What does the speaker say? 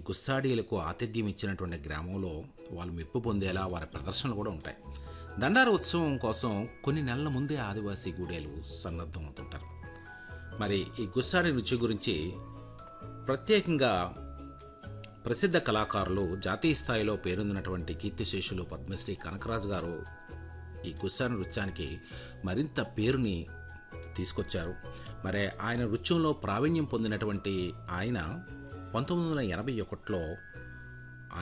గుస్సాడీలకు ఆతిథ్యం ఇచ్చినటువంటి గ్రామంలో వాళ్ళు మెప్పు పొందేలా వారి ప్రదర్శనలు కూడా ఉంటాయి దండార ఉత్సవం కోసం కొన్ని నెలల ముందే ఆదివాసీ గూడేలు సన్నద్ధం అవుతుంటారు మరి ఈ గుస్సాడి నృత్యం గురించి ప్రత్యేకంగా ప్రసిద్ధ కళాకారులు జాతీయ స్థాయిలో పేరొందినటువంటి కీర్తిశేషులు పద్మశ్రీ కనకరాజు గారు ఈ గుస్సాడి నృత్యానికి మరింత పేరుని తీసుకొచ్చారు మరి ఆయన నృత్యంలో ప్రావీణ్యం పొందినటువంటి ఆయన పంతొమ్మిది వందల ఎనభై ఒకటిలో